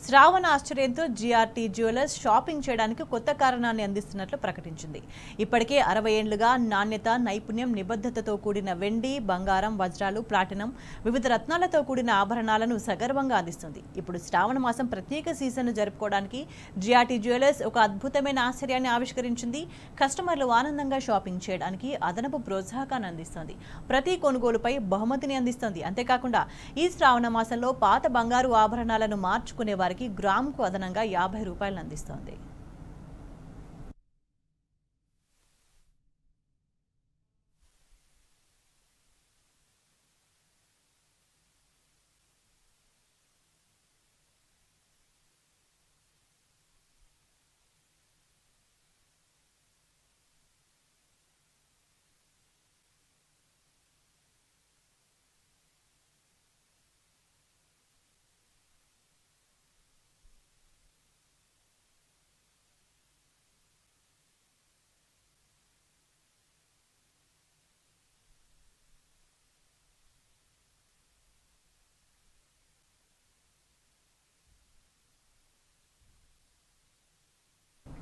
శ్రావణ ఆశ్చర్యంతో GRT jewellers shopping చేయడానికి కొత్త కారణాన్ని అందిస్తున్నట్లు ప్రకటించింది ఇప్పటికే అరవై ఏళ్లుగా నాణ్యత నైపుణ్యం నిబద్ధతతో కూడిన వెండి బంగారం వజ్రాలు ప్లాటినం వివిధ రత్నాలతో కూడిన ఆభరణాలను సగర్వంగా అందిస్తుంది ఇప్పుడు శ్రావణ మాసం ప్రత్యేక సీజన్ను జరుపుకోవడానికి జిఆర్టీ జ్యువెలర్స్ ఒక అద్భుతమైన ఆశ్చర్యాన్ని ఆవిష్కరించింది కస్టమర్లు ఆనందంగా షాపింగ్ చేయడానికి అదనపు ప్రోత్సాహకాన్ని అందిస్తోంది ప్రతి కొనుగోలుపై బహుమతిని అందిస్తోంది అంతేకాకుండా ఈ శ్రావణ మాసంలో పాత బంగారు ఆభరణాలను మార్చుకునే వారికి గ్రాముకు అదనంగా యాభై రూపాయలను అందిస్తోంది